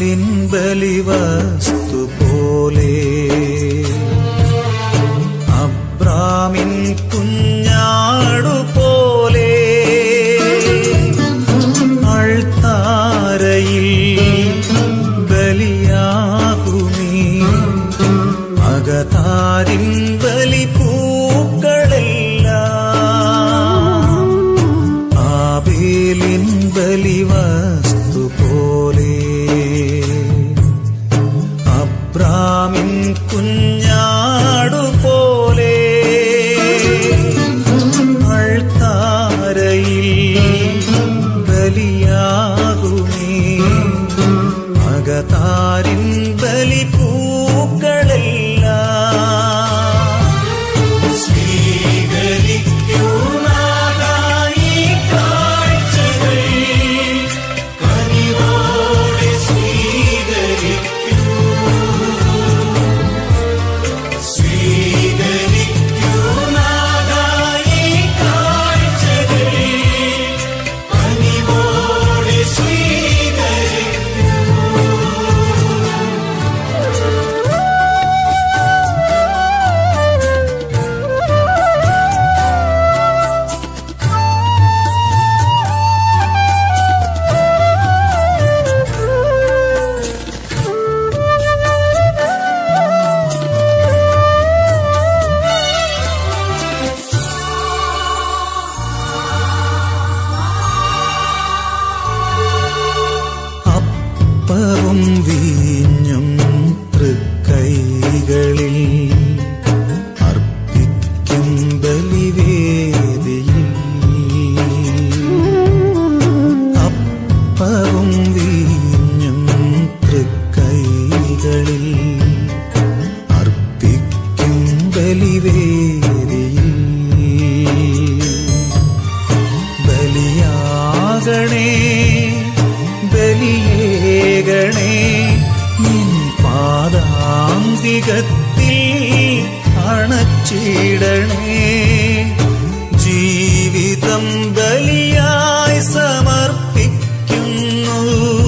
ആബേലിൻ ബലിവസ്തു പോലെ അബ്രാമിൻ കുഞ്ഞാടു പോലെ അൾത്താരയിൽ ബലിയാകുമീ അകതാരിൻ ബലിപ്പൂക്കളെല്ലാം ആബേലിൻ ബലിവസ്തു പോലെ അബ്രാമിൻ കുഞ്ഞാടു പോലെ അൾത്താരയിൽ ബലിയാകുമേ അകതാരിൻ ബലിപ്പൂക്കളെല്ലാം സ്വീകരിക്കുന്നാകായി കാഴ്ചകൾ കനിവോടെ സ്വീകരിക്കൂ സ്വീകരിക്കുന്നാകായി കാഴ്ചകൾ കനിവോടെ സ്വീകരിക്കൂ അപ്പവും വീഞ്ഞും തൃക്കൈകളിൽ അർപ്പിക്കും ബലിവേദിയിൽ അപ്പവും വീഞ്ഞും തൃക്കൈകളിൽ അർപ്പിക്കും ബലിവേദിയിൽ ബലിയാകണേ ബലിയേകണേ നിൻ പാദാന്തികത്തിൽ അണച്ചിടണേ ജീവിതം ബലിയായി സമർപ്പിക്കുന്നു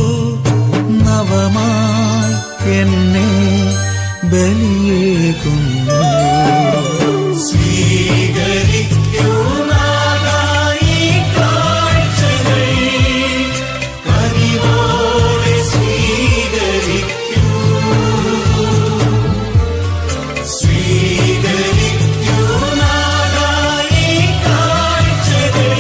നവമായി എന്നെ ബലിയേകുന്നു സ്വീകരിക്കുന്നാകായി കാഴ്ചകൾ കനിവോടെ സ്വീകരിക്കൂ സ്വീകരിക്കുന്നാകായി കാഴ്ചകൾ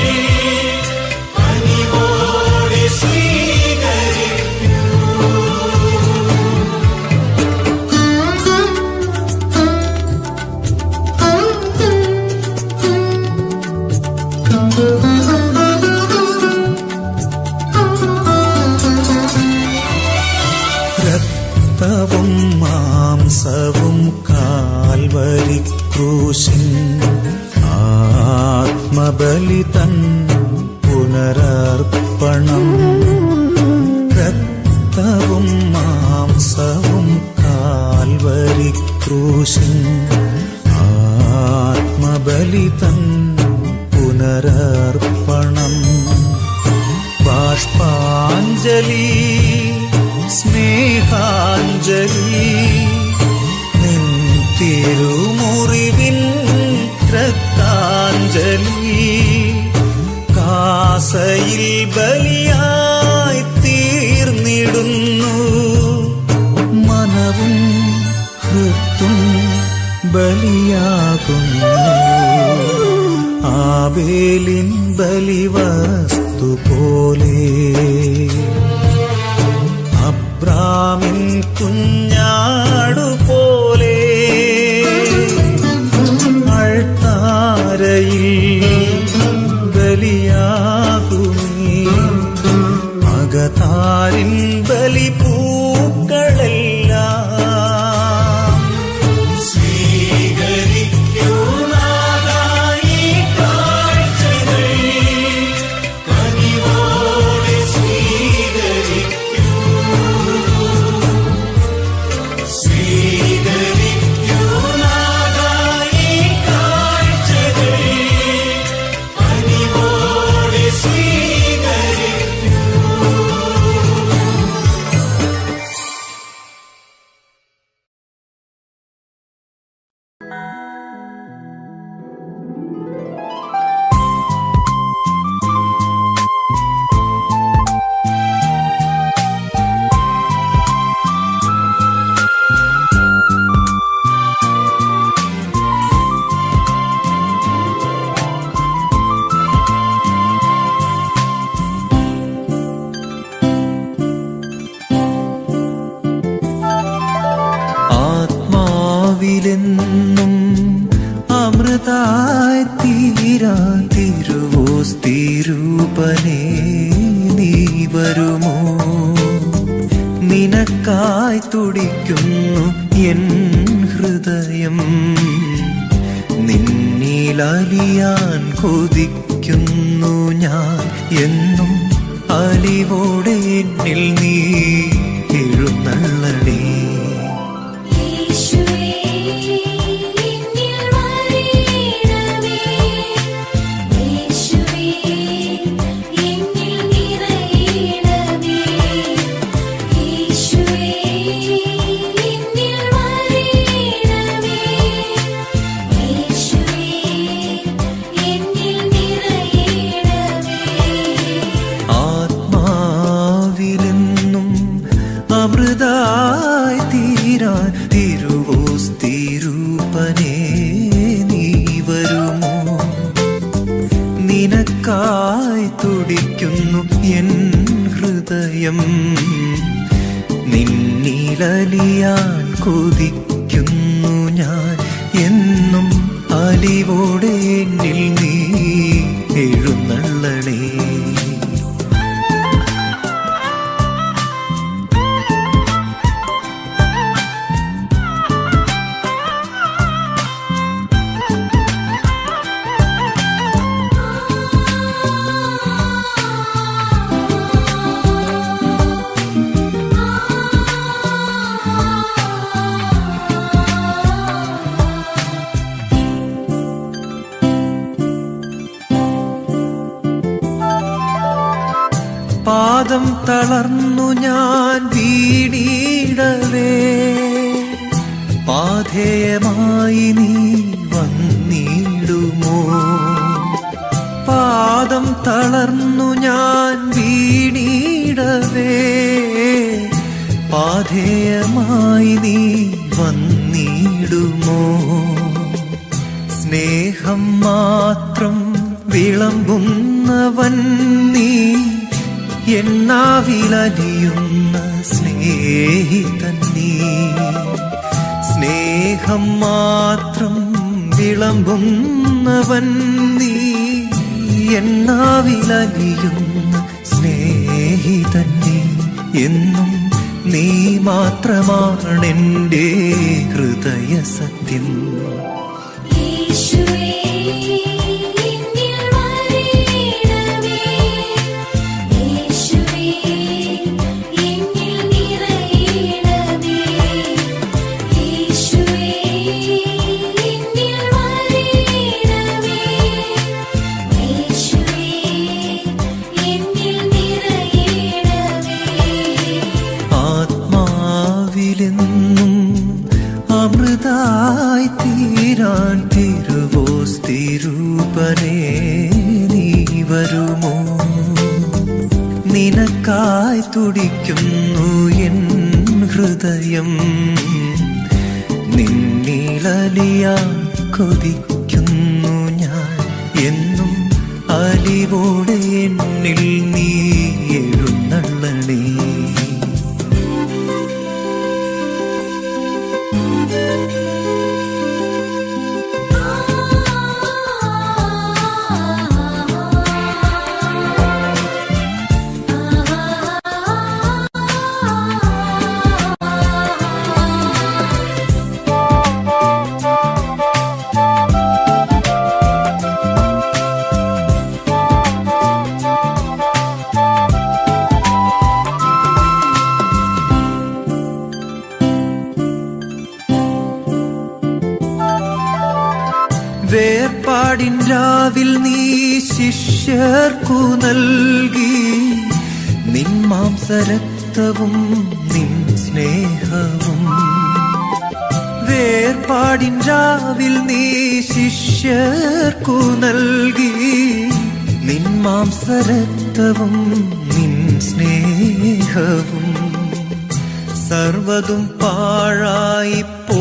കനിവോടെ സ്വീകരിക്കൂ രക്തവും മാംസവും കാൽവരി ക്രൂശിൻ ആത്മബലി തൻ പുനരർപ്പണം രക്തവും മാംസവും കാൽവരി ക്രൂശിൻ ആത്മബലി തൻ പുനരർപ്പണം ബാഷ്പാഞ്ജലി സ്നേഹാഞ്ജലി നിൻ തിരുമുറിവിൻ രക്താഞ്ജലി കാസയിൽ ബലിയായി തീർന്നിടുന്നു മനവും ഹൃത്തും ബലിയാകുന്നു ആബേലിൻ ബലിവസ്തു പോലെ അബ്രാമിൻ കുഞ്ഞാടു പോലെ അൾത്താരയിൽ ബലിയാകുമീ അകതാരിൻ ബലിപ്പൂക്കളെല്ലാം സ്വീകരിക്കുന്നാകായി കാഴ്ചകൾ കനിവോടെ സ്വീകരിക്കൂ സ്വീകരിക്കുന്നാകായി നിനക്കായി തുടിക്കുന്നു എൻ ഹൃദയം നിന്നിലലിയാൻ കൊതിക്കുന്നു ഞാൻ എന്നും അലിവോടെ എന്നിൽ നീ എഴുന്നള്ളടേ യേശുവേ എന്നിൽ വരേണമേ യേശുവേ എന്നിൽ നിറയണമേ യേശുവേ എന്നിൽ വരേണമേ യേശുവേ എന്നിൽ നിറയണമേ ആത്മാവിലെന്നും അമൃതായി തീരാൻ തിരുവോസ്തിരൂപനേ നീ വരുമോ നിനക്കായി തുടിക്കുന്നു എൻ ഹൃദയം നിന്നിലലിയാൻ കൊതിക്കുന്നു ഞാൻ എന്നും അലിവോടെ എന്നിൽ നീ എഴുന്നള്ളണേ പാദം തളർന്നു ഞാൻ വീണീടവേ പാധേയമായി നീ വന്നിടുമോ പാദം തളർന്നു ഞാൻ വീണീടവേ പാധേയമായി നീ വന്നിടുമോ സ്നേഹം മാത്രം വിളമ്പുന്നവൻ നീ എന്നാവിലലിയുന്ന സ്നേഹിതൻ നീ സ്നേഹം മാത്രം വിളമ്പുന്നവൻ നീ എന്നാവിലലിയുന്ന സ്നേഹിതൻ നീ എന്നും നീ മാത്രമാണെൻ്റെ ഹൃദയ സത്യം യേശുവേ എന്നിൽ വരേണമേ യേശുവേ എന്നിൽ നിറയണമേ യേശുവേ എന്നിൽ വരേണമേ യേശുവേ എന്നിൽ നിറയണമേ ആത്മാവിലെന്നും അമൃതായി തീരാൻ തിരുവോസ്തിരൂപനേ നീ വരുമോ നിനക്കായി തുടിക്കുന്നു എൻ ഹൃദയം നിന്നിലലിയാൻ കൊതിക്കുന്നു ഞാൻ എന്നും അലിവോടെ എന്നിൽ നീ എഴുന്നള്ളണേ വേർപാടിൻ രാവിൽ നീ ശിഷ്യർക്കു നൽകി നിൻ മാംസരക്തവും നിൻ സ്നേഹവും വേർപാടിൻ രാവിൽ നീ ശിഷ്യർക്കു നൽകി നിൻ മാംസരക്തവും നിൻ സ്നേഹവും സർവതും പാഴായി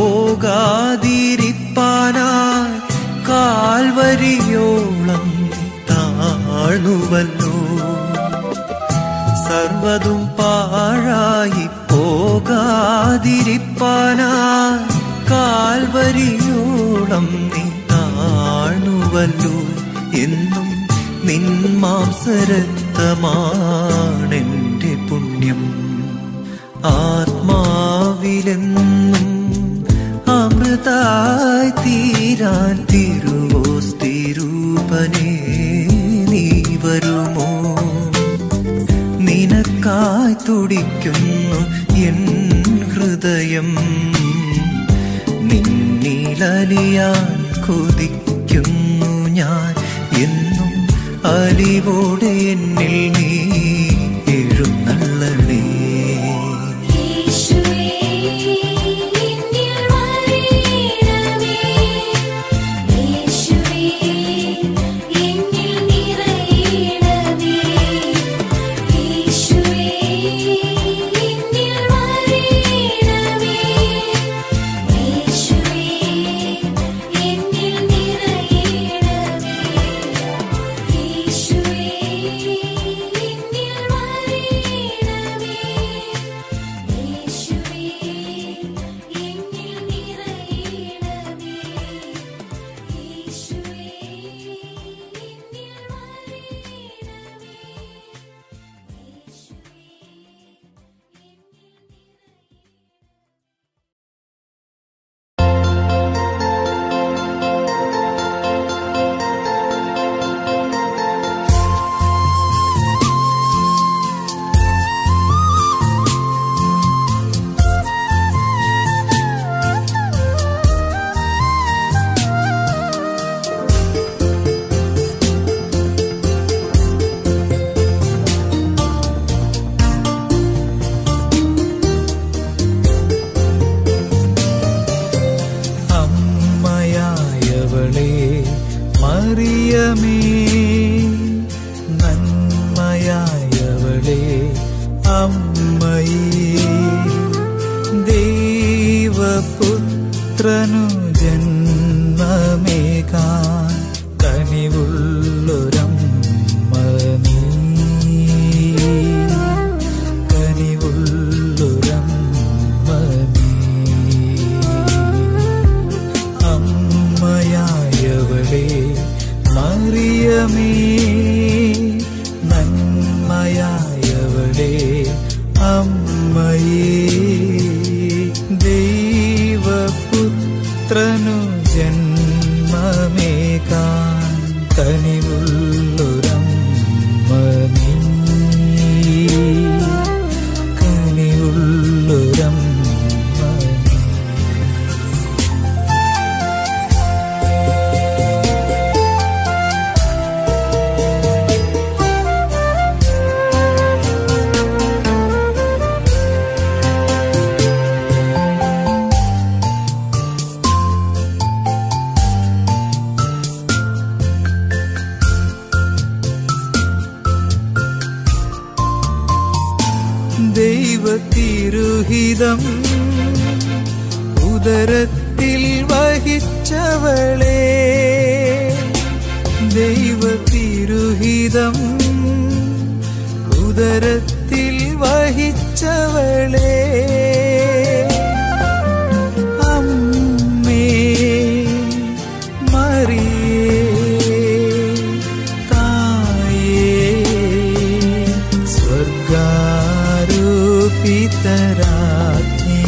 പോകാതിരിപ്പാനായി കാൽവരിയോളം നീ താഴ്ന്നുവല്ലോ സർവതും പാഴായി പോകാതിരിപ്പാനായി കാൽവരിയോളം നീ താഴ്ന്നുവല്ലോ എന്നും നിൻ മാംസരക്തമാണെന്റെ പുണ്യം ആത്മാ എൻ ഹൃദയം നിന്നിലലിയാൻ കൊതിക്കുന്നു ഞാൻ എന്നും അലിവോടെ എന്നിൽ നീ എഴുന്നള്ളണേ യേശുവേ എന്നിൽ വരേണമേ യേശുവേ എന്നിൽ നിറയണമേ യേശുവേ എന്നിൽ വരേണമേ യേശുവേ എന്നിൽ നിറയണമേ യേശുവേ എന്നിൽ വരേണമേ യേശുവേ എന്നിൽ നിറയണമേ യേശുവേ എന്നിൽ അമ്മയായവളെ മറിയമേ നന്മയായവളെ അമ്മയേ ദൈവപുത്രനു ജന്മമേകാൻ കനിവുള്ളൊരമ്മ നീ കനിവുള്ളൊരമ്മ നീ അമ്മയായവളെ മറിയമേ നന്മയായവളെ അമ്മയേ ദൈവപുത്രനു ജന്മമേകാൻ കനിവുള്ളൊരമ്മ നീ കനിവുള്ളൊരമ്മ നീ ദൈവത്തിരുഹിതം ഉദരത്തിൽ വഹിച്ചവളെ ദൈവത്തിരുഹിതം ഉദരത്തിൽ വഹിച്ചവളെ അമ്മേ മറിയേ തായേ സ്വർഗാരൂപിതരാജ്ഞി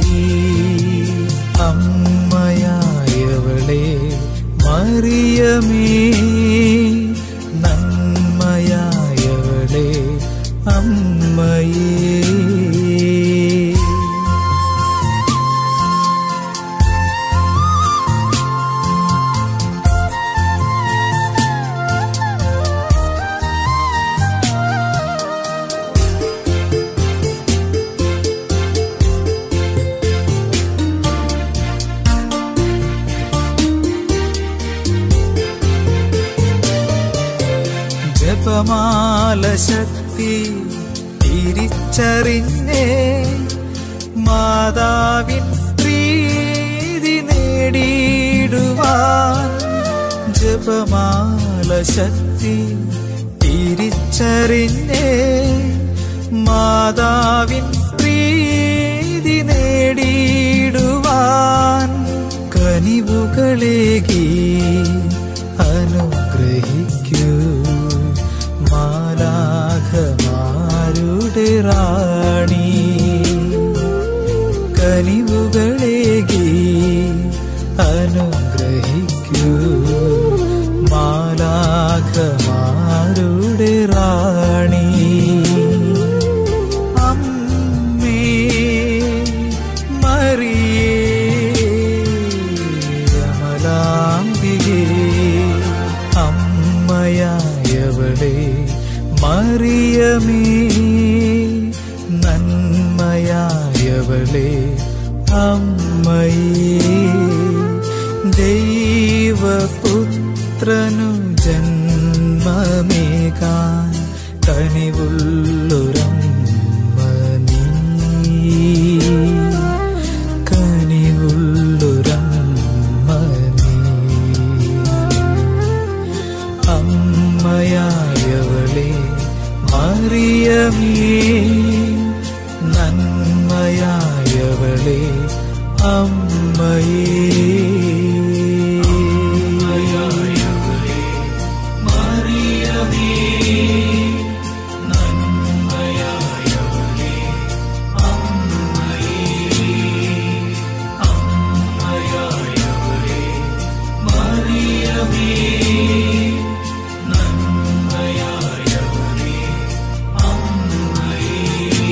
അമ്മയായവളെ മറിയമേ നന്മയായവളെ അമ്മയേ ജപമാല ശക്തി തിരിച്ചറിഞ്ഞേ മാതാവിൻ പ്രീതി നേടിയിടുവാൻ ജപമാല ശക്തി തിരിച്ചറിഞ്ഞേ മാതാവിൻ പ്രീതി നേടിയിടുവാൻ കനിവുകളേകി അനുഗ്രഹിക്കൂ മാലാഖമാരുടെ റാണി കനിവുകളേകി അനുഗ്രഹിക്കൂ മാലാഖമാരുടെ റാണി അമ്മേ അമ്മയായവളെ അമ്മയേ ദൈവപുത്രനു ജന്മമേകാൻ കനിവുള്ളൊരമ്മ നീ കനിവുള്ളൊരമ്മ നീ അമ്മയായവളെ മറിയമേ നന്മയായവളെ അമ്മയേ മറിയമേ നന്മയായവളെ അമ്മയേ അമ്മയായവളെ മറിയമേ നന്മയായവളെ അമ്മയേ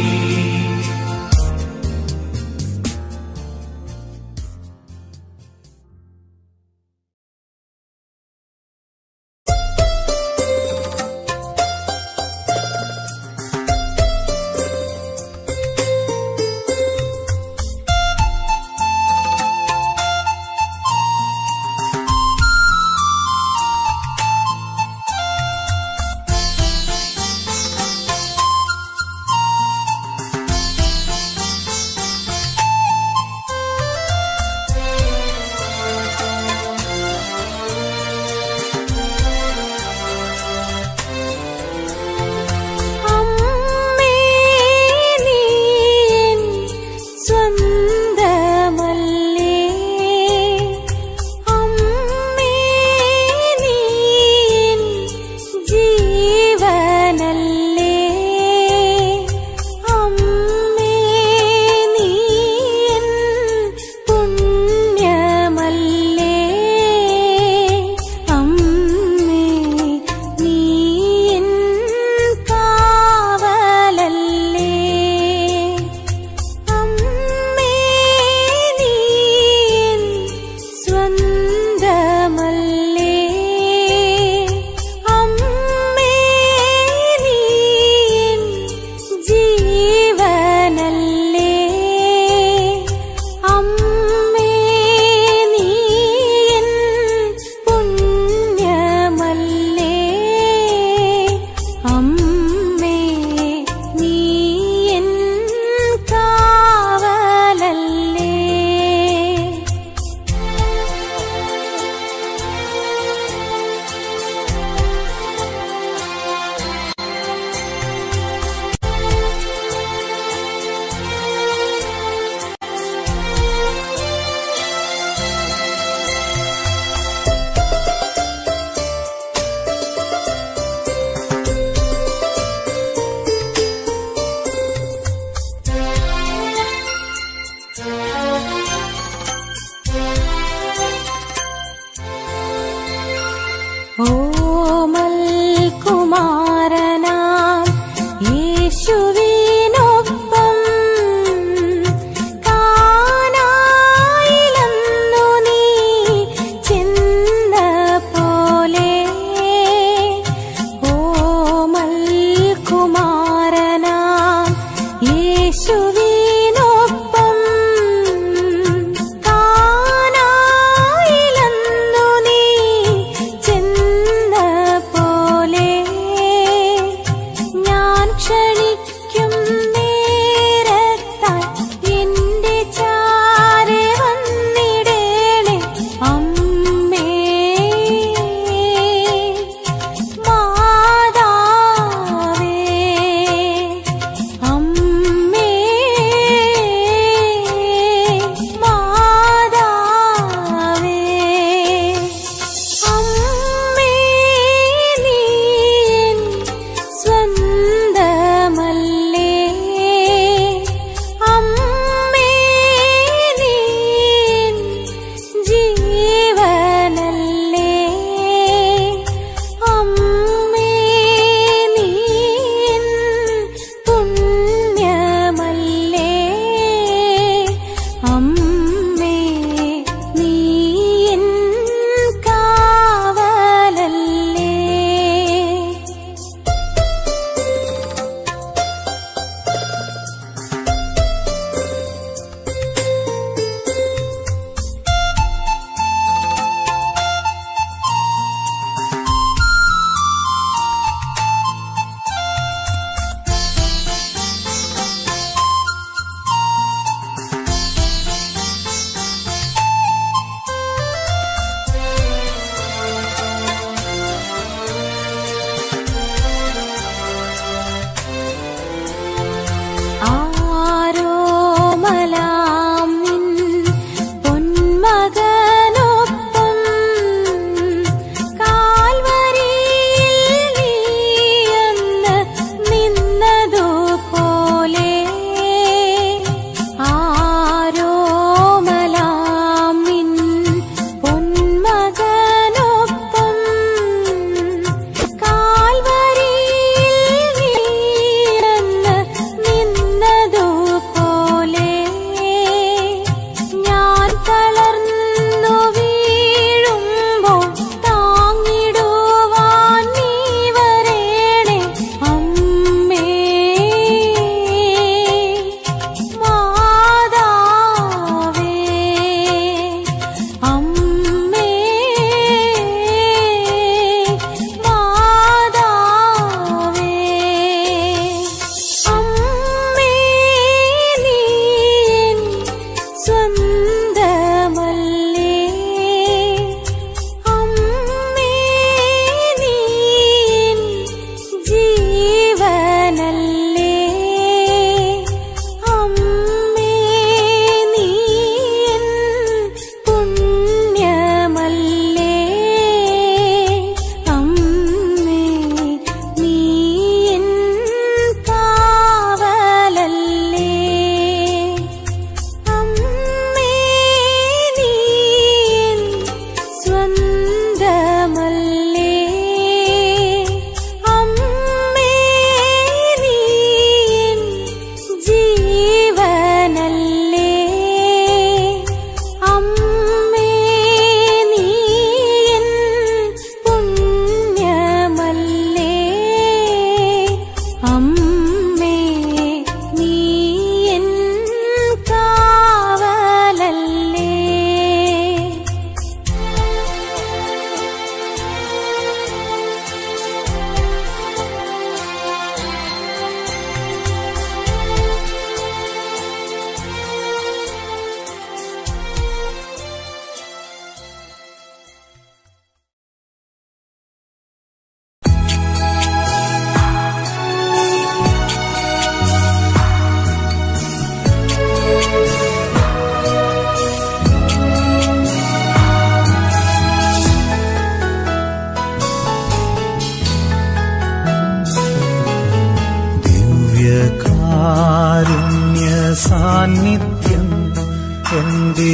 സാന്നിധ്യം എന്റെ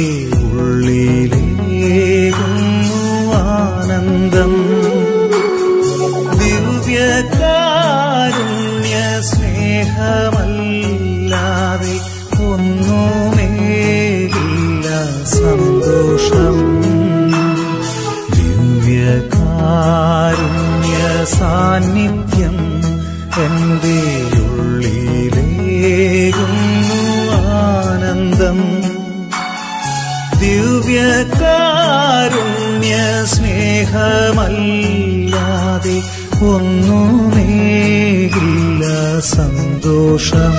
ഉള്ളിലേകുന്നു ആനന്ദം ദിവ്യകാരുണ്യ സ്നേഹമല്ലാതെ ഒന്നുമേകില്ല സന്തോഷം ദിവ്യകാരുണ്യ സാന്നിധ്യം എന്റെ ഉള്ളിലേകുന്നു ആനന്ദം ദിവ്യകാരുണ്യ സ്നേഹമല്ലാതെ ഒന്നുമേകില്ല സന്തോഷം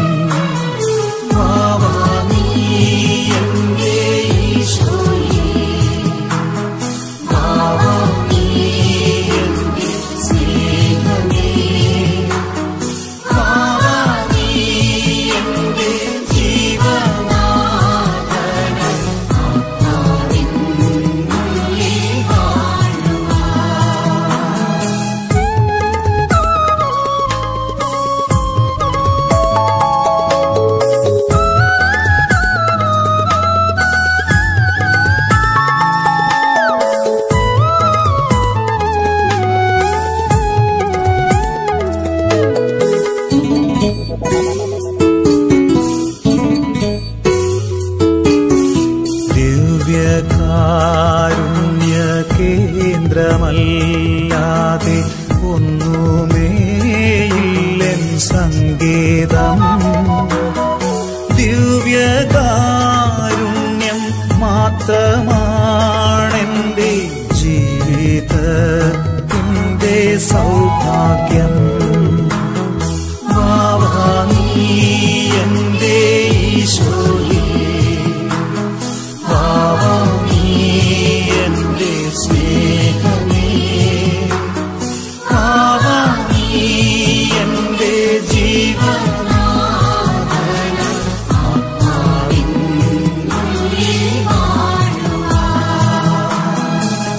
വാവാ നീ എന്റെ ഈശോയേ. വാവാ നീ എന്റെ സ്നേഹമേ. വാവാ നീ എന്റെ ജീവനാഥൻ. ദിവ്യകാരുണ്യ കേന്ദ്രമല്ലാതെ ഒന്നുമേയില്ലെൻ സങ്കേതം ദിവ്യകാരുണ്യം മാത്രമാണെന്റെ ജീവിതത്തിൻ്റെ സൗഭാഗ്യം വാവാ നീ എന്റെ ഈശോയേ വാവാ നീ എന്റെ സ്നേഹമേ വാവാ നീ എന്റെ ജീവനാഥൻ. ആത്മാവിൻ ഉള്ളിൽ വാഴുവാൻ.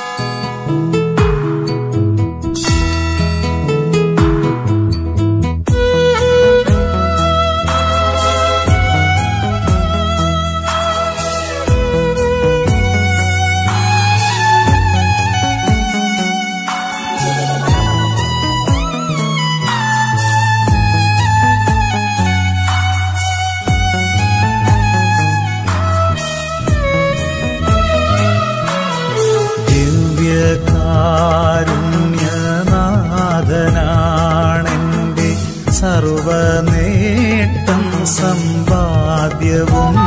ദിവ്യകാരുണ്യനാഥനാണെന്റെ സർവനേട്ടം സമ്പാദ്യവും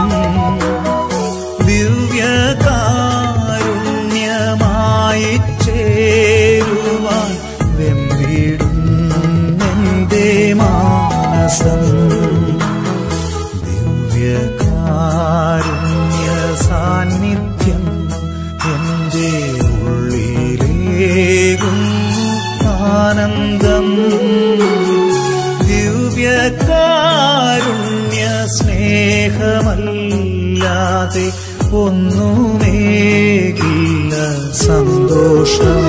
ദിവ്യകാരുണ്യമായി ചേരുവാൻ വെമ്പിടുന്നെന്റെ മാനസം ദിവ്യകാരുണ്യ സാന്നിധ്യം എന്റെ ഉള്ളിലേകുന്നു ആനന്ദം ദിവ്യകാരുണ്യ സ്നേഹമല്ലാതെ ഒന്നുമേകില്ല സന്തോഷം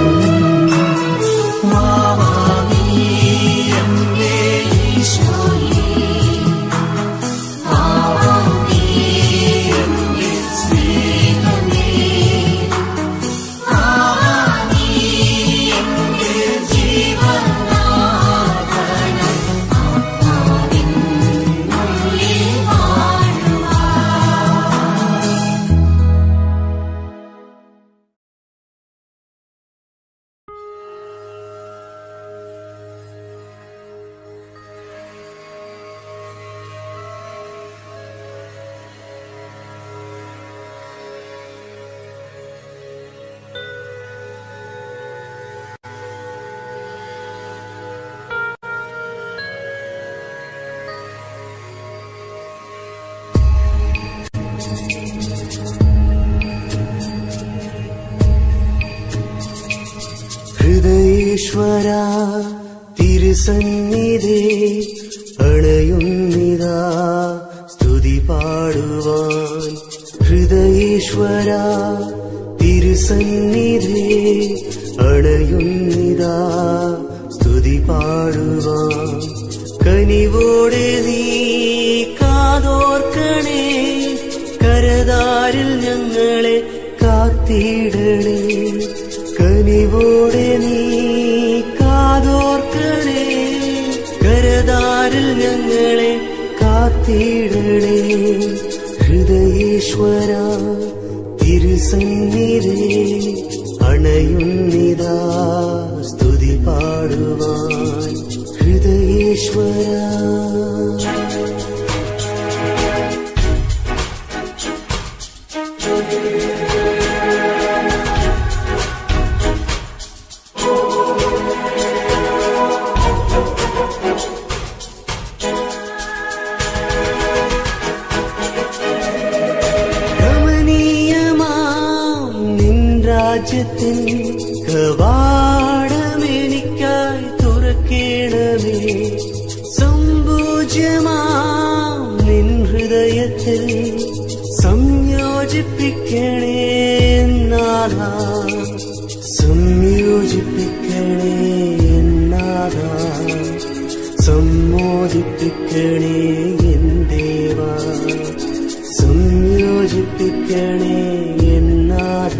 വാവാ നീ എന്റെ ഈശോയേ. വാവാ നീ എന്റെ സ്നേഹമേ. വാവാ നീ എന്റെ ജീവനാഥൻ. ആത്മാവിൻ ഉള്ളിൽ വാഴുവാൻ. ഹൃദയേശ്വര തിരുസന്നിധി അണയുന്നിതാ സ്തുതി പാടുവാൻ ഹൃദയേശ്വര തിരുസന്നിധി അണയുന്നിതാ സ്തുതി പാടുവാൻ കനിവോടെ നീ കാതോർക്കണേ കാത്തിടണേ കനിവോടെ നീ കാതോർക്കണേ കരതാരിൽ ഞങ്ങളെ കാത്തിടണേ ഹൃദയേശ്വര തിരുസന്നിധേ അണയുന്നിതാ സ്തുതി പാടുവാൻ ഹൃദയേശ്വര കമനീയമാം നിൻ രാജ്യത്തിൻ കവാടമെനിക്കായി തുറക്കേണമേ സമ്പൂജ്യമാം നിൻ ഹൃദയത്തിൽ സംയോജിപ്പിക്കണേ നാഥ സംയോജിപ്പിക്കണേ നാഥ സമ്മോദിപ്പിക്കണേ എൻ ദേവാ സംയോജിപ്പിക്കണേ എന്നാഥ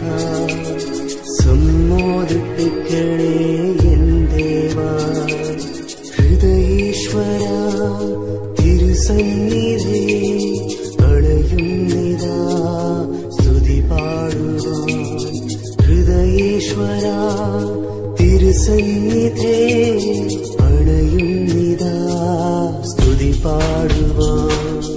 സമ്മോദിപ്പിക്കണേ എൻ ദേവാ ഹൃദയേശ്വര തിരുസന്നിധി അണയുന്നിതാ സ്തുതി പാടുവാൻ ഹൃദയേശ്വര തിരുസന്നിധേ അണയുന്നിതാ സ്തുതി പാടുവാൻ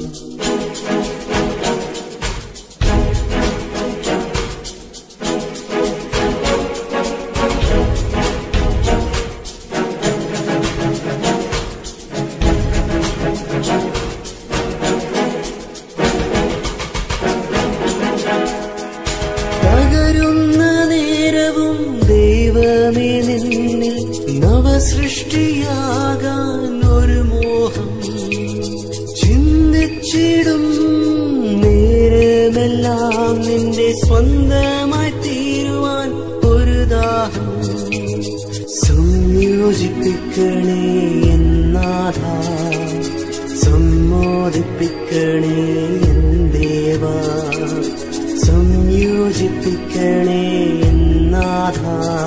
തകരുന്ന നേരവും ദൈവമേ നിന്നിൽ നവസൃഷ്ടിയാകാൻ ഒരു മോഹം ചിന്തിച്ചിടും നേരമെല്ലാം നിന്റെ സ്വന്തമായി തീരുവാൻ ഒരു ദാഹം സംയോജിപ്പിക്കണേ എന്നാഥ സമ്മോദിപ്പിക്കണേ എൻ ദേവാ സംയോജിപ്പിക്കണേ എന്നാഥ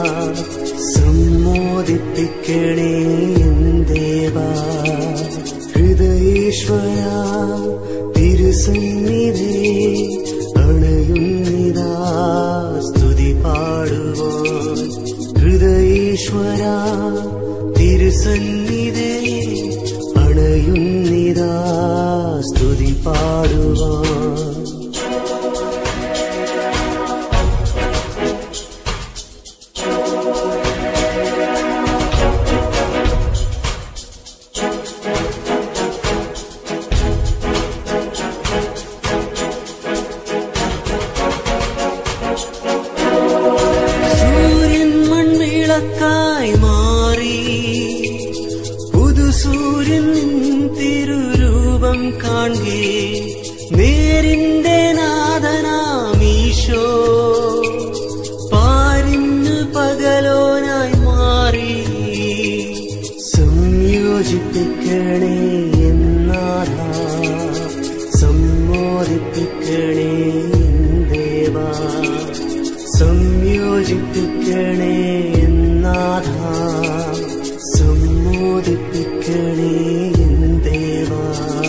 സമ്മോദിപ്പിക്കണേ എൻ ദേവാ ഹൃദയേശ്വര തിരുസന്നിധി അണയുന്നിതാ സ്തുതി പാടുവാൻ ഹൃദയേശ്വര തിരുസന്നിധി അണയുന്നിതാ സ്തുതി പാടുവാൻ സൂര്യൻ മൺവിളക്കായി മാറി പുതുസൂര്യൻ നിൻ തിരുരൂപം കാണേ നേരിന്റെ നാഥനാമീശോ പാരിന്ന് പകലോനായി മാറി സംയോജിപ്പിക്കണേ എന്നാഥ സമ്മോദിപ്പിക്കണേ എൻ ദേവാ സംയോജിപ്പിക്കണേ എന്നാഥ സമ്മോദിപ്പിക്കണേ എൻ ദേവാ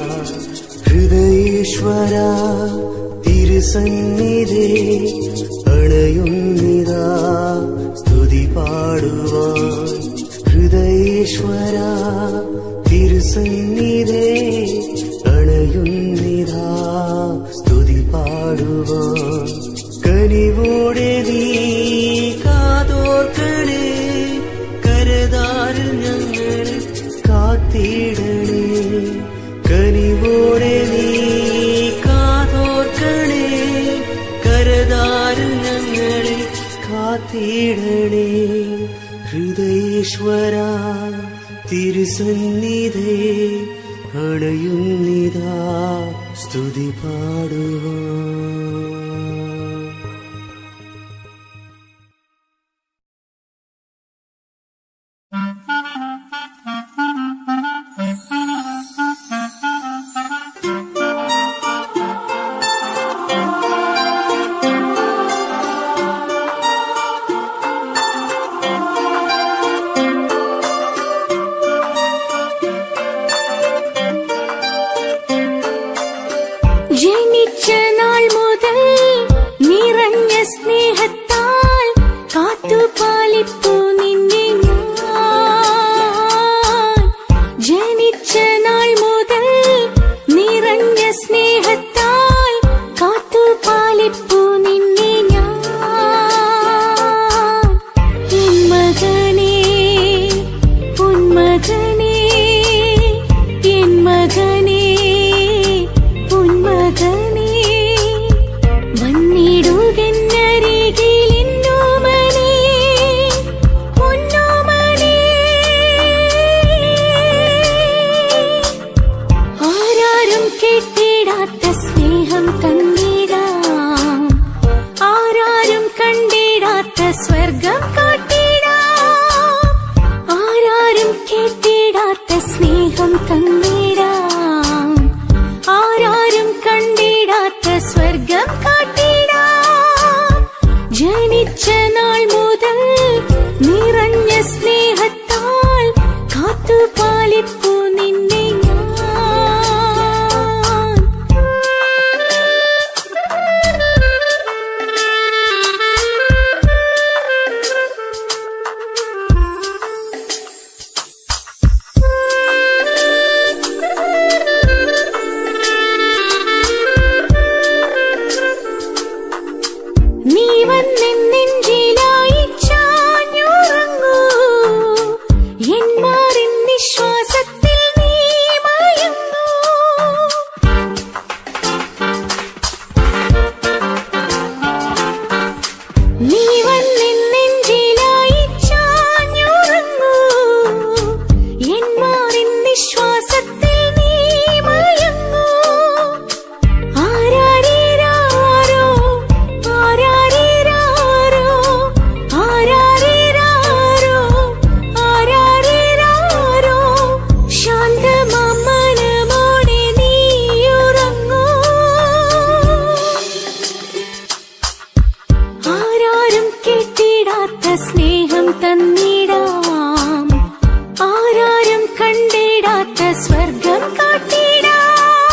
ഹൃദയേശ്വര തിരുസന്നിധി അണയുന്നിതാ സ്തുതി പാടുവാൻ ഹൃദയേശ്വര തിരുസന്നിധി അണയുന്നിതാ സ്തുതി പാടുവാൻ കനിവോടെ നീ കാതോർക്കണേ കരതാരിൽ ഞങ്ങൾ കാത്തിടണേ കനിവോടെ നീ കാതോർക്കണേ കരതാരിൽ ഞങ്ങളെ കാത്തിടണേ ഹൃദയേശ്വര തിരുസന്നിധേ അണയുന്നിതാ സ്തുതി പാടുവാൻ Thank സ്വർഗം കാട്ടിടാം ജനിച്ച നാൾ മുതൽ നിറഞ്ഞ സ്നേഹത്താൽ കാത്തുപാലിപ്പു നിന്നെ ഞാൻ നീ വന്നെൻ നെഞ്ചിലായി ചാഞ്ഞുറങ്ങൂ എൻ മാറിൻ നിശ്വാസത്തിൽ നീ മയങ്ങൂ നീ വന്നെൻ നെഞ്ചിലായി ചാഞ്ഞുറങ്ങൂ എൻ മാറിൻ നിശ്വാസത്തിൽ നീ മയങ്ങൂ ആരാരിരാരോ ആരാരിരാരോ ആരാരിരാരോ ആരാരിരാരോ ശാന്തമനമോടെ നീയുറങ്ങൂ ആരാരും കേട്ടിടാത്ത സ്നേഹം തന്നിടാം ആരാരും കണ്ടിടാത്ത സ്വർഗം കാട്ടിടാം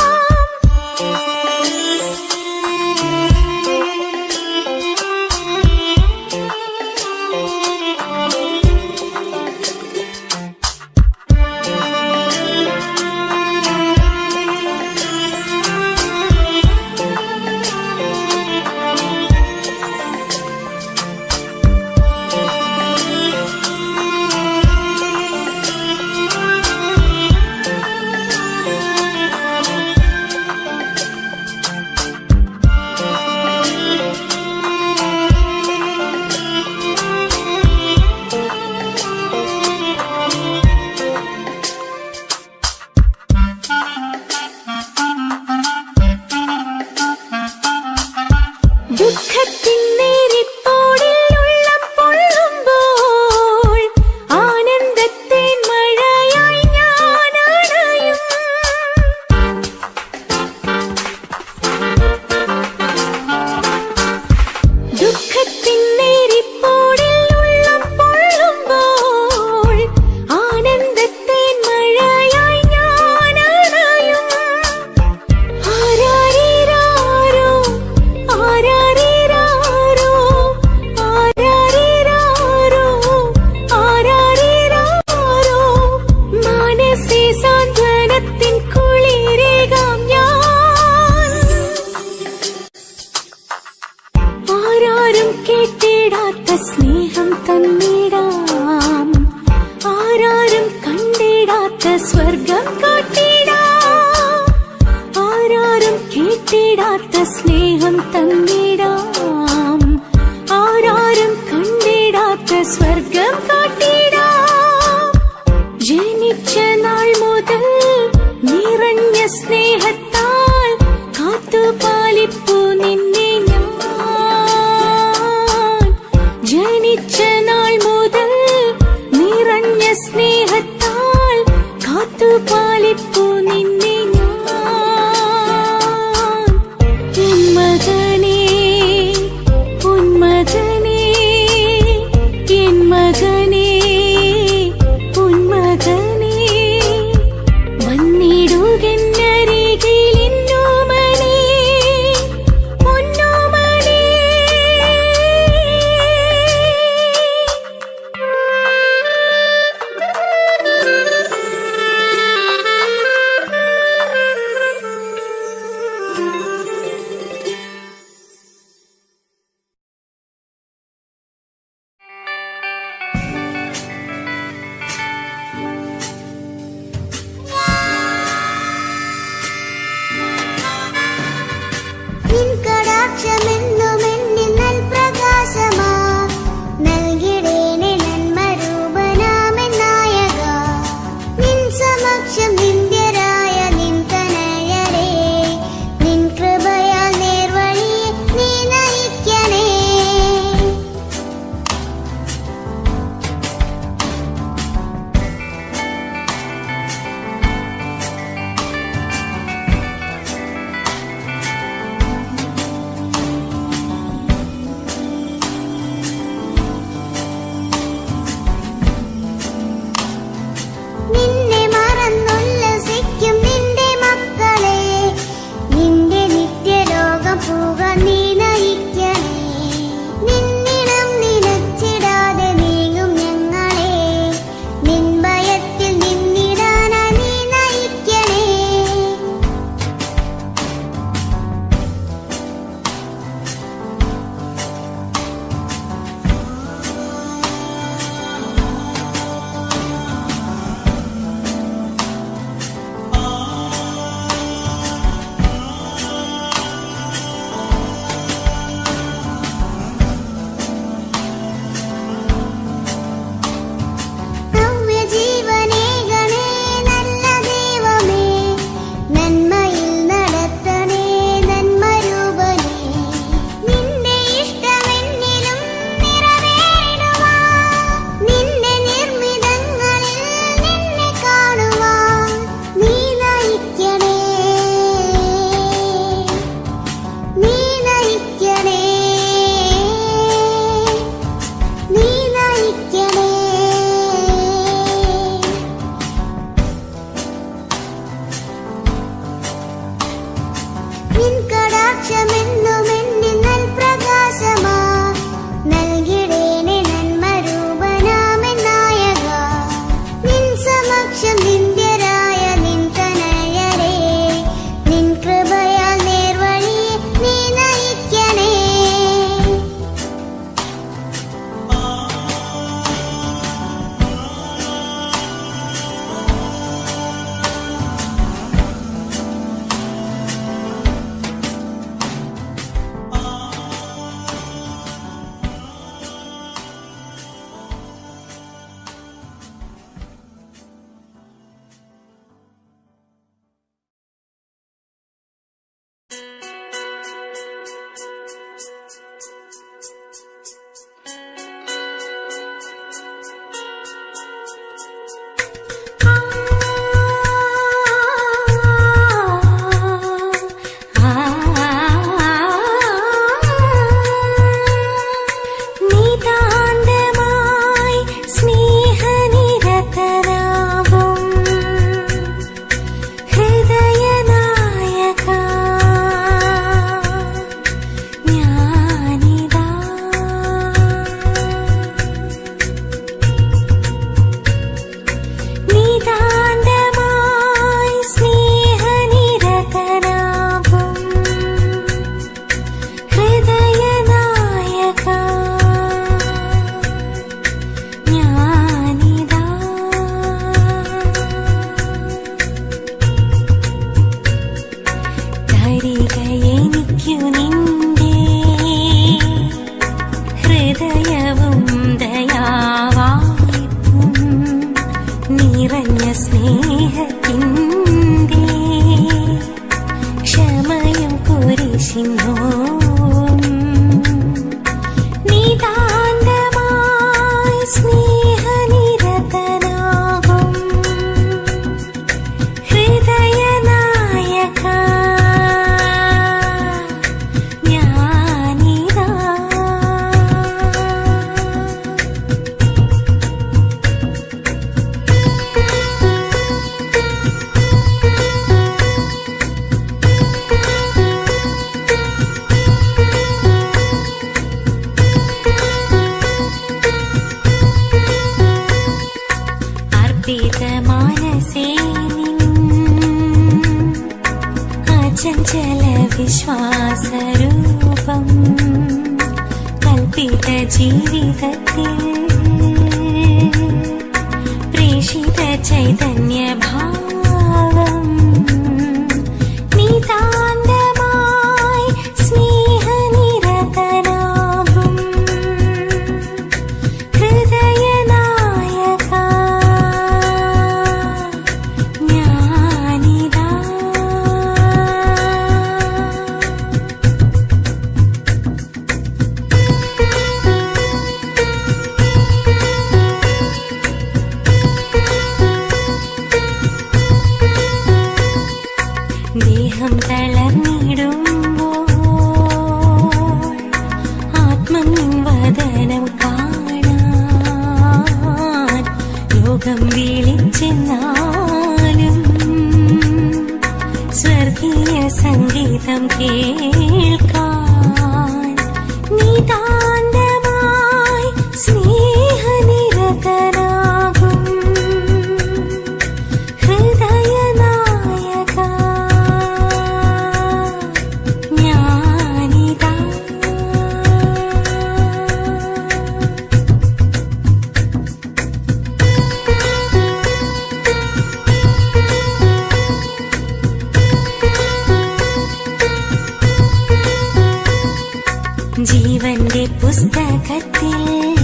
ദുഃഖത്തിൻ നേരിപ്പോടിൽ ഉള്ളം പൊള്ളുമ്പോൾ ആനന്ദത്തിൻ മഴയായി ഞാൻ അണയും ദുഃഖത്തിൻ നേരിപ്പോടിൽ ഉള്ളം പൊള്ളുമ്പോൾ ആനന്ദത്തിൻ മഴയായി ഞാൻ അണയും ആരാരിരാരോ ആരാരിരാരോ ആരാരിരാരോ ആരാരിരാരോ മാനസേ സാന്ത്വനത്തിൻ കുളിരേകാം ഞാൻ ആരാരും കേട്ടിടാത്ത സ്നേഹം തന്നിടാം ആരാരും കണ്ടിടാത്ത സ്വർഗം കാട്ടിടാം ആരാരും കേട്ടിടാത്ത സ്നേഹം തന്നിടാം ആരാരും കണ്ടിടാത്ത സ്വർഗം കാട്ടിടാം ജനിച്ച നാൾ മുതൽ നിറഞ്ഞ സ്നേഹത്താൽ കാത്തുപാലിപ്പു നിന്നെ ഞാൻ ജനിച്ച നാൾ മുതൽ നിറഞ്ഞ സ്നേഹത്താൽ കാത്തുപാലിപ്പു നിന്നെ ഞാൻ എൻ മകനേ ഉന്മകനേ എൻ മകനേ സിന്ധൂവും നിതാന്തമായി സ്നേഹനിരതനാകും ഹൃദയനായക ഞാനിതാ അർപ്പിത മാനസേ അചഞ്ചല വിശ്വാസരൂപം കൽപ്പിത ജീവിതത്തിൽ പ്രേഷിത ചൈതന്യഭാവം നിതാന്തമായി സ്നേഹനിരതനാകും ഹൃദയനായക ഞാനിതാ ദേഹം തളർന്നിടുമ്പോൾ ആത്മനിൻ വദനം കാണാൻ ലോകം വിളിച്ചെന്നാലും സ്വർഗീയ സംഗീതം കേൾക്കാൻ നിതാന്തമായി സ്നേഹനിരതനാകും ഹൃദയനായക ഞാനിതാ ജീവന്റെ പുസ്തകത്തിൽ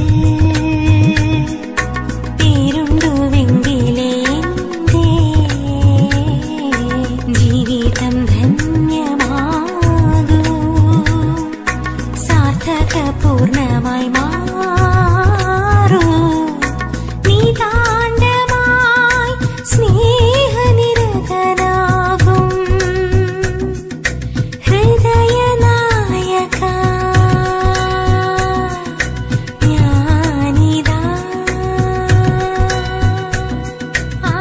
പേരുണ്ടുവെങ്കിലേ എന്തേ ജീവിതം ധന്യമാകൂ സാർത്ഥക പൂർണ്ണമായി മാറൂ നിതാന്തമായി സ്നേഹനിരതനാകും ഹൃദയനായക ഞാനിതാ ആ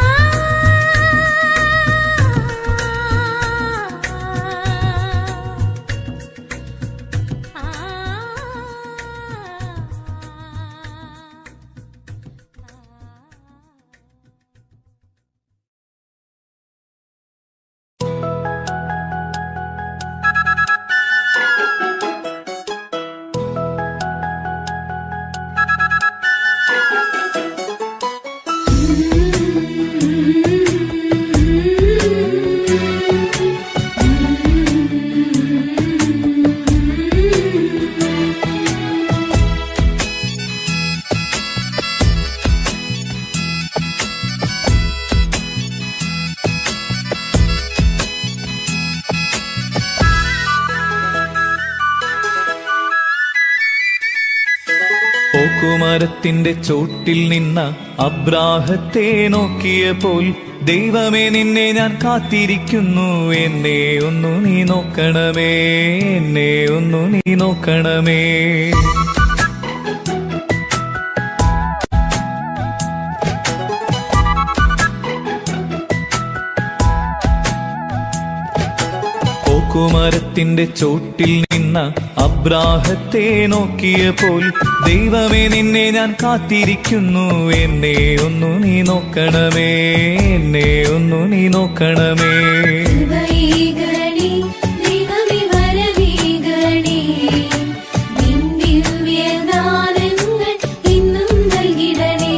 ഓക്കുമരത്തിന്റെ ചോട്ടിൽ നിന്ന അബ്രാഹത്തെ നോക്കിയപ്പോൾ ദൈവമേ നിന്നെ ഞാൻ കാത്തിരിക്കുന്നു എന്നെ ഒന്നു നീ നോക്കണമേ എന്നെ ഒന്നു നീ നോക്കണമേ ഓക്കുമരത്തിന്റെ ചോട്ടിൽ നിന്ന അബ്രാഹത്തെ നോക്കിയപ്പോൾ ദൈവമേ നിന്നെ ഞാൻ കാത്തിരിക്കുന്നു എന്നെ ഒന്നു നീ നോക്കണമേ എന്നെ ഒന്നു നീ നോക്കണമേ കൃപൈകണി ദൈവമേ വരവീകണി നിൻ ദിവ്യദാനങ്ങൾ ഇന്നും നൽകിടണേ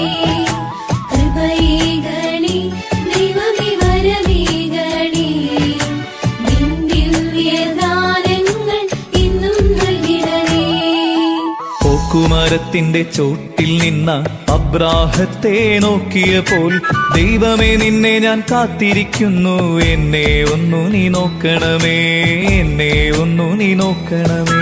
കൃപൈകണി ദൈവമേ വരവീകണി നിൻ ദിവ്യദാനങ്ങൾ ഇന്നും നൽകിടണേ ഓക്കുമര ഓക്കുമരത്തിന്റെ ചോട്ടിൽ നിന്ന അബ്രാഹത്തെ നോക്കിയപ്പോൾ ദൈവമേ നിന്നെ ഞാൻ കാത്തിരിക്കുന്നു എന്നെ ഒന്നു നീ നോക്കണമേ എന്നെ ഒന്നു നീ നോക്കണമേ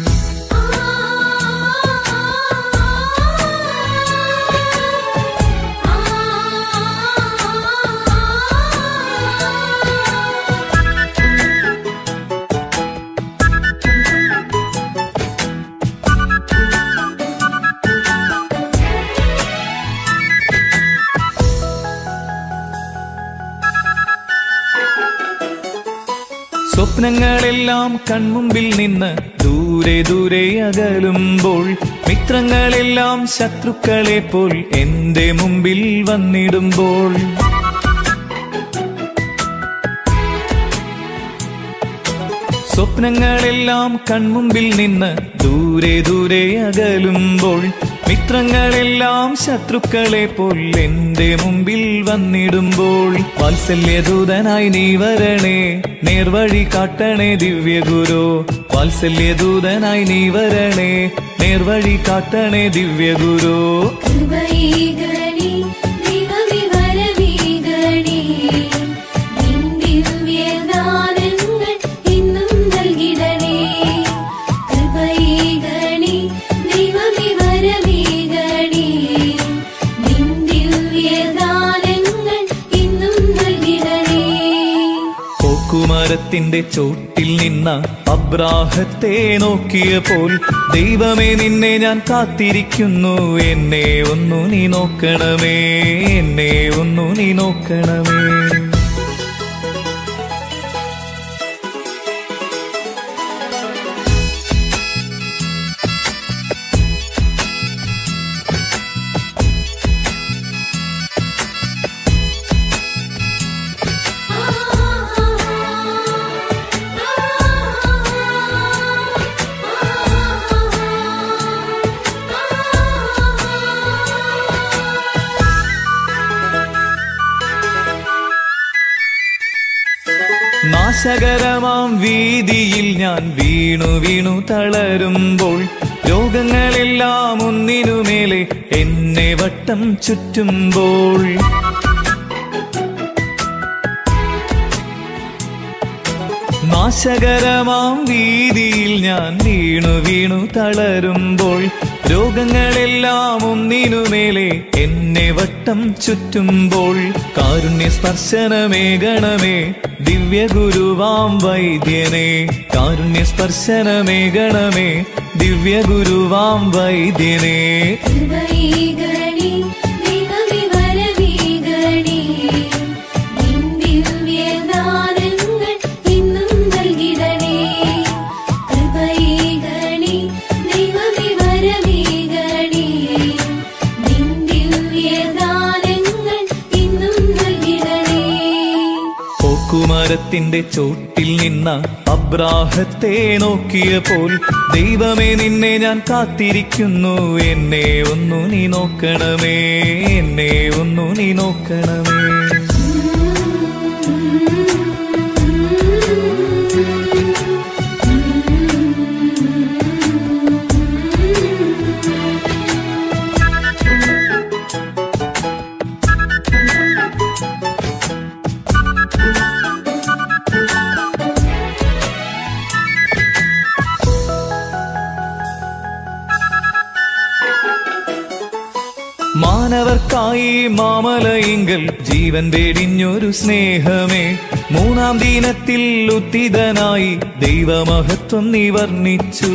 സ്വപ്നങ്ങളെല്ലാം കൺമുമ്പിൽ നിന്ന് ദൂരെ ദൂരെ അകലുമ്പോൾ മിത്രങ്ങളെല്ലാം ശത്രുക്കളെ പോൽ എന്റെ മുമ്പിൽ വന്നിടുമ്പോൾ സ്വപ്നങ്ങളെല്ലാം കൺമുമ്പിൽ നിന്ന് ദൂരെ ദൂരെ അകലുമ്പോൾ മിത്രങ്ങളെല്ലാം ശത്രുക്കളെ പോൽ എന്റെ മുമ്പിൽ വന്നിടുമ്പോൾ വാത്സല്യദൂതനായി നീ വരണേ നേർവഴി കാട്ടണേ ദിവ്യഗുരു വാത്സല്യദൂതനായി നീ വരണേ നേർവഴി കാട്ടണേ ദിവ്യഗുരു കൃപൈകണി ദൈവമേ വരവീകണി നിൻ ദിവ്യദാനങ്ങൾ ഇന്നും നൽകിടണേ കൃപൈകണി ദൈവമേ വരവീകണി നിൻ ദിവ്യദാനങ്ങൾ ഇന്നും നൽകിടണേ ഓക്കുമരത്തിന്റെ ചോട്ടിൽ നിന്ന അബ്രാഹത്തെ നോക്കിയപ്പോൾ ദൈവമേ നിന്നെ ഞാൻ കാത്തിരിക്കുന്നു എന്നെ ഒന്നു നീ നോക്കണമേ എന്നെ ഒന്നു നീ നോക്കണമേ നാശകരമാം വീതിയിൽ ഞാൻ വീണു വീണു തളരുമ്പോൾ രോഗങ്ങളെല്ലാം ഒന്നിനുമേലെ എന്നെ വട്ടം ചുറ്റുമ്പോൾ നാശകരമാം വീതിയിൽ ഞാൻ വീണു വീണു തളരുമ്പോൾ രോഗങ്ങളെല്ലാം ഒന്നിനുമേലെ എന്നെ വട്ടം ചുറ്റുമ്പോൾ കാരുണ്യ സ്പർശനമേകണമേ ദിവ്യഗുരുവാം വൈദ്യനെ കാരുണ്യ സ്പർശനമേകണമേ ദിവ്യഗുരുവാം വൈദ്യനെ കൃപൈകണി ദൈവമേ വരവീകണി നിൻ ദിവ്യദാനങ്ങൾ ഇന്നും നൽകിടണേ കൃപൈകണി ദൈവമേ വരവീകണി നിൻ ദിവ്യദാനങ്ങൾ ഇന്നും നൽകിടണേ ഓക്കുമരത്തിന്റെ ചോട്ടിൽ നിന്ന അബ്രാഹത്തെ നോക്കിയപ്പോൾ ദൈവമേ നിന്നെ ഞാൻ കാത്തിരിക്കുന്നു എന്നെ ഒന്നു നീ നോക്കണമേ എന്നെ ഒന്നു നീ നോക്കണമേ മാനവർക്കായി മാമലയിങ്കൽ ജീവൻ വെടിഞ്ഞൊരു സ്നേഹമേ മൂന്നാം ദിനത്തിൽ ഉത്തിതനായി ദൈവമഹത്വം നീ വർണ്ണിച്ചു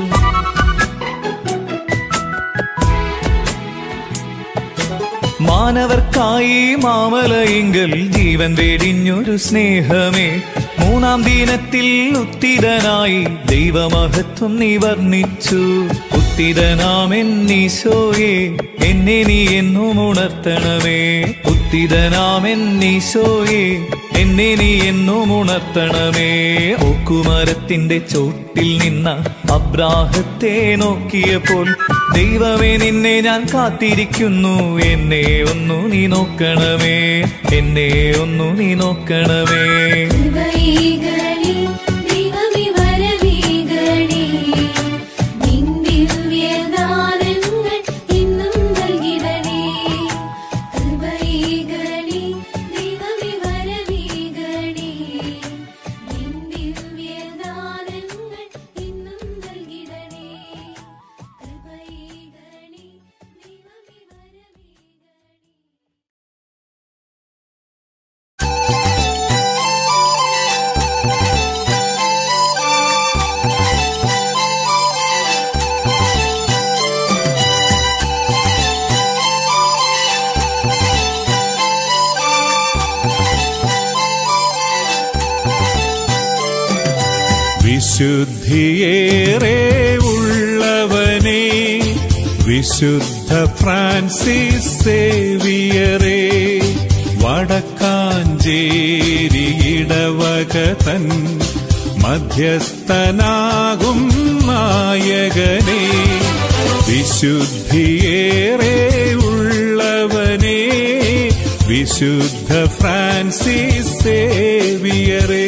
മാനവർക്കായി മാമലയിങ്കൽ ജീവൻ വെടിഞ്ഞൊരു സ്നേഹമേ മൂന്നാം ദിനത്തിൽ ഉത്തിതനായി ദൈവമഹത്വം നീ വർണ്ണിച്ചു ഉത്തിതനാമെന്നീശോയെ എന്നെ നീ എന്നും ഉണർത്തണമേ ഉത്തിതനാമെന്നീശോയെ എന്നെ നീ എന്നും ഉണർത്തണമേ ഓക്കുമരത്തിന്റെ ചോട്ടിൽ നിന്ന അബ്രാഹത്തെ നോക്കിയപ്പോൾ ദൈവമേ നിന്നെ ഞാൻ കാത്തിരിക്കുന്നു എന്നെ ഒന്നു നീ നോക്കണമേ എന്നെ ഒന്നു നീ നോക്കണമേ കൃപൈകണി ദൈവമേ വരവീകണി നിൻ ദിവ്യദാനങ്ങൾ വിശുദ്ധിയേറെ ഉള്ളവനെ വിശുദ്ധ ഫ്രാൻസിസ് സേവിയറെ വടക്കാഞ്ചേരി ഇടവക തൻ മധ്യസ്ഥനാകും നായകനെ വിശുദ്ധിയേറെ ഉള്ളവനെ വിശുദ്ധ ഫ്രാൻസിസ് സേവിയറേ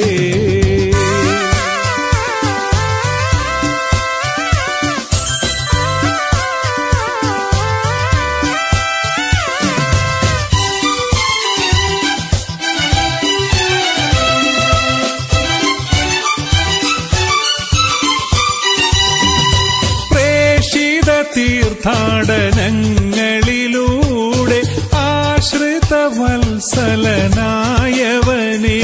പ്രേഷിത തീർത്ഥാടനങ്ങളിലൂടെ ആശ്രിത വത്സലനായവനെ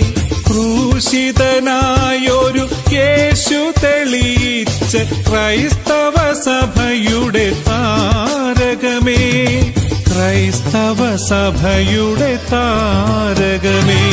ക്രൂശിതനായൊരു യേശു തെളിയിച്ച ക്രൈസ്തവ സഭയുടെ താരകമേ ക്രൈസ്തവ സഭയുടെ താരകമേ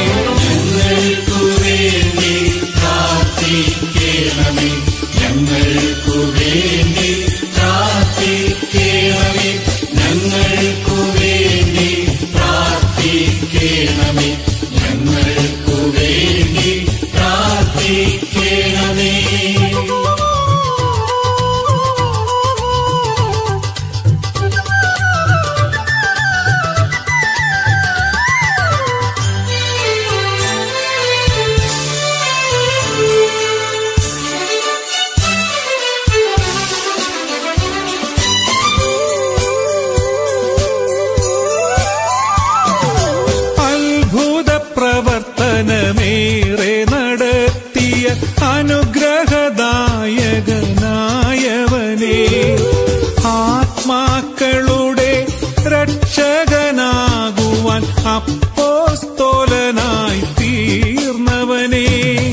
അത്ഭുത പ്രവർത്തനമേറെ നടത്തിയ അനുഗ്രഹദായകനായവനെ ആത്മാക്കളുടെ രക്ഷകനാകുവാൻ അപ്പോസ്തോലനായി തീർന്നവനെ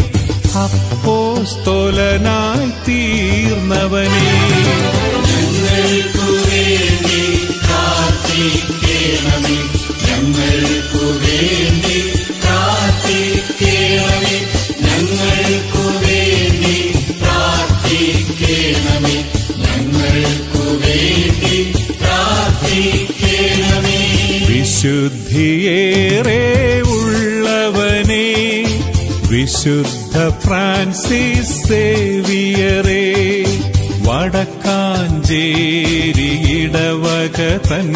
അപ്പോസ്തോലനായി തീർന്നവനെ വിശുദ്ധിയേറെ ഉള്ളവനെ വിശുദ്ധ ഫ്രാൻസിസ് സേവിയറെ വടക്കാഞ്ചേരി ഇടവക തൻ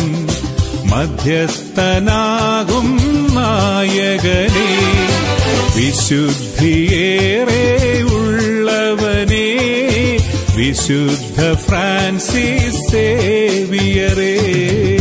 മധ്യസ്ഥനാകും നായകനെ വിശുദ്ധിയേറെ ഉള്ളവനെ വിശുദ്ധ ഫ്രാൻസിസ് സേവിയറേ